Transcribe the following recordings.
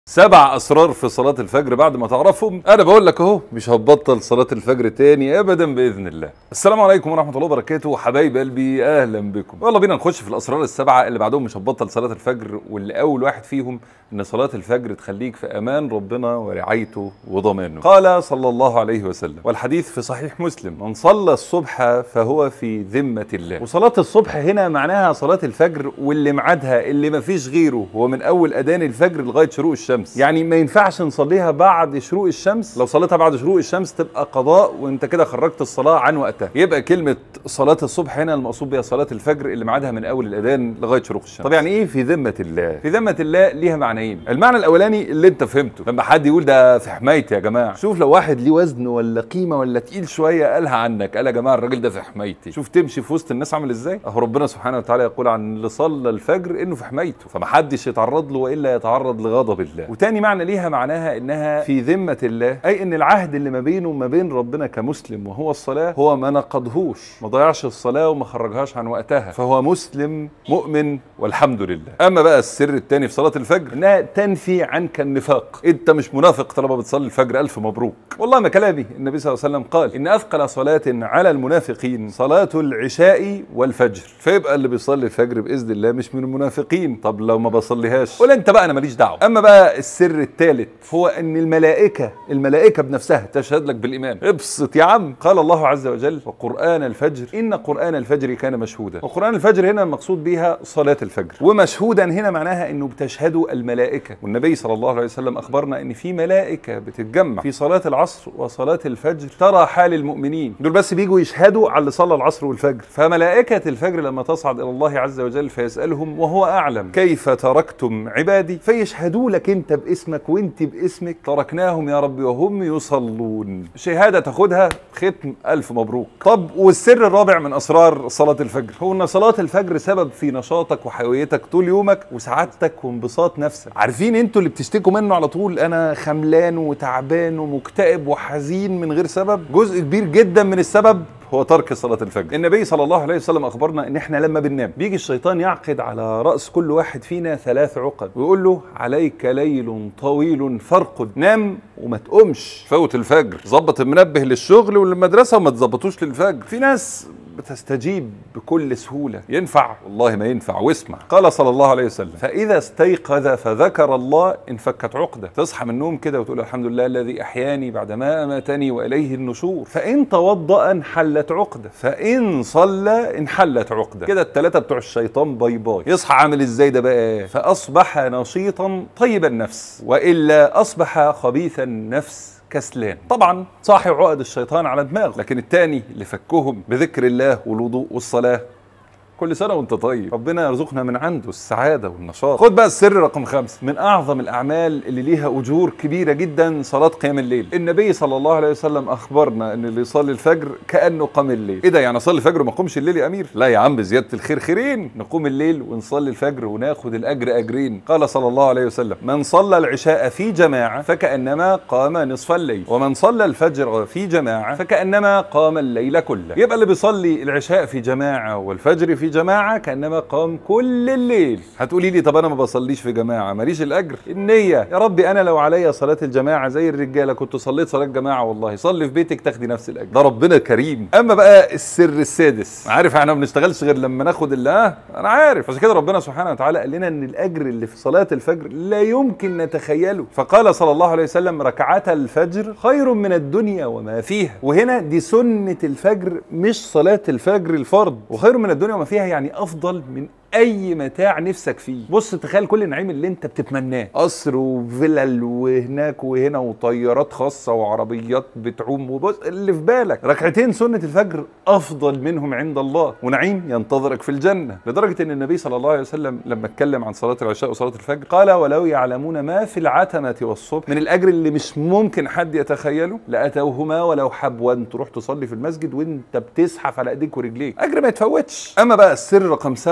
سبع اسرار في صلاه الفجر بعد ما تعرفهم انا بقول لك اهو مش هتبطل صلاه الفجر تاني ابدا باذن الله السلام عليكم ورحمه الله وبركاته حبايب قلبي اهلا بكم يلا بينا نخش في الاسرار السبعه اللي بعدهم مش هتبطل صلاه الفجر واللي اول واحد فيهم ان صلاه الفجر تخليك في امان ربنا ورعايته وضمانه قال صلى الله عليه وسلم والحديث في صحيح مسلم من صلى الصبح فهو في ذمه الله وصلاه الصبح هنا معناها صلاه الفجر واللي ميعادها اللي ما فيش غيره هو من اول اذان الفجر لغايه شروق الشمس يعني ما ينفعش نصليها بعد شروق الشمس لو صليتها بعد شروق الشمس تبقى قضاء وانت كده خرجت الصلاه عن وقتها يبقى كلمه صلاه الصبح هنا المقصود بها صلاه الفجر اللي ميعادها من اول الاذان لغايه شروق الشمس طب يعني ايه في ذمه الله في ذمه الله ليها معنيين المعنى الاولاني اللي انت فهمته لما حد يقول ده في حمايتي يا جماعه شوف لو واحد ليه وزن ولا قيمه ولا تقيل شويه قالها عنك قال يا جماعه الراجل ده في حمايتي شوف تمشي في وسط الناس عامل ازاي اهو ربنا سبحانه وتعالى يقول عن اللي صلى الفجر انه في حمايته فمحدش يتعرض له والا يتعرض لغضب الله وتاني معنى ليها معناها انها في ذمه الله اي ان العهد اللي ما بينه وما بين ربنا كمسلم وهو الصلاه هو ما نقضهوش ما ضيعش الصلاه وما خرجهاش عن وقتها فهو مسلم مؤمن والحمد لله اما بقى السر التاني في صلاه الفجر انها تنفي عنك النفاق انت مش منافق طالما بتصلي الفجر الف مبروك والله ما كلامي النبي صلى الله عليه وسلم قال ان اثقل صلاه على المنافقين صلاه العشاء والفجر فيبقى اللي بيصلي الفجر باذن الله مش من المنافقين طب لو ما بصليهاش ولا انت بقى انا ماليش دعوه اما بقى السر الثالث هو ان الملائكه الملائكه بنفسها تشهد لك بالايمان ابسط يا عم قال الله عز وجل وقران الفجر ان قران الفجر كان مشهودا وقران الفجر هنا المقصود بها صلاه الفجر ومشهودا هنا معناها انه بتشهده الملائكه والنبي صلى الله عليه وسلم اخبرنا ان في ملائكه بتتجمع في صلاه العصر وصلاه الفجر ترى حال المؤمنين دول بس بيجوا يشهدوا على اللي صلى العصر والفجر فملائكه الفجر لما تصعد الى الله عز وجل فيسالهم وهو اعلم كيف تركتم عبادي فيشهدوا لك انت باسمك وانت باسمك تركناهم يا رب وهم يصلون شهاده تاخدها ختم الف مبروك طب والسر الرابع من اسرار صلاه الفجر هو ان صلاه الفجر سبب في نشاطك وحيويتك طول يومك وسعادتك وانبساط نفسك عارفين انتوا اللي بتشتكوا منه على طول انا خملان وتعبان ومكتئب وحزين من غير سبب جزء كبير جدا من السبب هو ترك صلاة الفجر النبي صلى الله عليه وسلم أخبرنا إن إحنا لما بننام بيجي الشيطان يعقد على رأس كل واحد فينا ثلاث عقد ويقول له عليك ليل طويل فارقد نام وما تقومش فوت الفجر ظبط المنبه للشغل وللمدرسة وما تظبطوش للفجر في ناس بتستجيب بكل سهولة ينفع والله ما ينفع واسمع قال صلى الله عليه وسلم فإذا استيقظ فذكر الله انفكت عقدة تصحى من النوم كده وتقول الحمد لله الذي أحياني بعدما أماتني وإليه النشور فإن توضأ انحلت عقدة فإن صلى انحلت عقدة كده الثلاثة بتوع الشيطان باي باي يصحى عامل ازاي ده بقى فأصبح نشيطا طيب النفس وإلا أصبح خبيث النفس كسلان طبعا صاحي عقد الشيطان على دماغه لكن التاني اللي فكهم بذكر الله والوضوء والصلاه كل سنه وانت طيب ربنا يرزقنا من عنده السعاده والنشاط خد بقى السر رقم خمسة من اعظم الاعمال اللي ليها اجور كبيره جدا صلاه قيام الليل النبي صلى الله عليه وسلم اخبرنا ان اللي يصلي الفجر كانه قام الليل ايه ده يعني اصلي الفجر وما اقومش الليل يا امير لا يا عم بزياده الخير خيرين نقوم الليل ونصلي الفجر وناخد الاجر اجرين قال صلى الله عليه وسلم من صلى العشاء في جماعه فكانما قام نصف الليل ومن صلى الفجر في جماعه فكانما قام الليل كله يبقى اللي بيصلي العشاء في جماعه والفجر في جماعه كانما قام كل الليل هتقولي لي طب انا ما بصليش في جماعه ماليش الاجر النيه يا ربي انا لو عليا صلاه الجماعه زي الرجاله كنت صليت صلاه جماعه والله صلي في بيتك تاخدي نفس الاجر ده ربنا كريم اما بقى السر السادس عارف احنا ما بنشتغلش غير لما ناخد اللي اه انا عارف عشان كده ربنا سبحانه وتعالى قال لنا ان الاجر اللي في صلاه الفجر لا يمكن نتخيله فقال صلى الله عليه وسلم ركعتا الفجر خير من الدنيا وما فيها وهنا دي سنه الفجر مش صلاه الفجر الفرض وخير من الدنيا وما فيها يعني افضل من اي متاع نفسك فيه بص تخيل كل النعيم اللي انت بتتمناه قصر وفلل وهناك وهنا وطيارات خاصه وعربيات بتعوم وبص اللي في بالك ركعتين سنه الفجر افضل منهم عند الله ونعيم ينتظرك في الجنه لدرجه ان النبي صلى الله عليه وسلم لما اتكلم عن صلاه العشاء وصلاه الفجر قال ولو يعلمون ما في العتمه والصبح من الاجر اللي مش ممكن حد يتخيله لاتوهما ولو حبوا تروح تصلي في المسجد وانت بتزحف على ايديك ورجليك اجر ما يتفوتش اما بقى السر رقم سبعه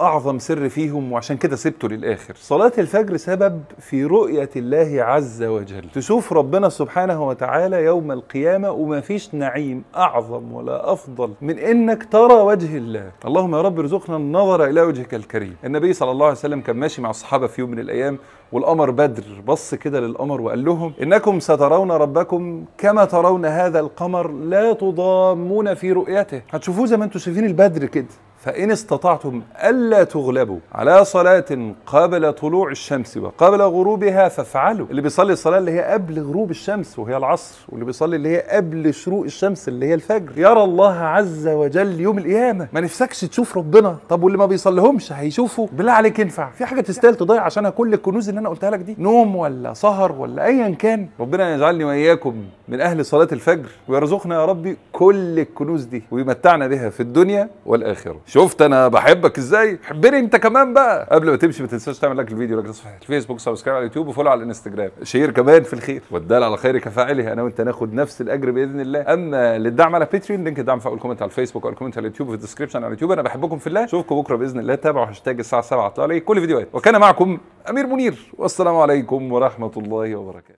اعظم سر فيهم وعشان كده سبته للاخر صلاه الفجر سبب في رؤيه الله عز وجل تشوف ربنا سبحانه وتعالى يوم القيامه وما فيش نعيم اعظم ولا افضل من انك ترى وجه الله اللهم يا رب ارزقنا النظر الى وجهك الكريم النبي صلى الله عليه وسلم كان ماشي مع الصحابه في يوم من الايام والقمر بدر بص كده للقمر وقال لهم انكم سترون ربكم كما ترون هذا القمر لا تضامون في رؤيته هتشوفوه زي ما انتم شايفين البدر كده فإن استطعتم ألا تغلبوا على صلاة قبل طلوع الشمس وقبل غروبها فافعلوا اللي بيصلي الصلاة اللي هي قبل غروب الشمس وهي العصر واللي بيصلي اللي هي قبل شروق الشمس اللي هي الفجر يرى الله عز وجل يوم القيامة ما نفسكش تشوف ربنا طب واللي ما بيصليهمش هيشوفوا بالله عليك ينفع في حاجة تستاهل تضيع عشانها كل الكنوز اللي أنا قلتها لك دي نوم ولا سهر ولا أيا كان ربنا يجعلني وإياكم من أهل صلاة الفجر ويرزقنا يا ربي كل الكنوز دي ويمتعنا بها في الدنيا والآخرة شفت انا بحبك ازاي حبني انت كمان بقى قبل ما تمشي ما تنساش تعمل لايك للفيديو لايك صفحه الفيسبوك سبسكرايب على اليوتيوب وفولو على الانستجرام شير كمان في الخير والدال على خير كفاعله انا وانت ناخد نفس الاجر باذن الله اما للدعم على باتريون لينك الدعم في اول كومنت على الفيسبوك او الكومنت على اليوتيوب في الديسكربشن على اليوتيوب انا بحبكم في الله اشوفكم بكره باذن الله تابعوا هاشتاج الساعه 7 طالع كل فيديوهات وكان معكم امير منير والسلام عليكم ورحمه الله وبركاته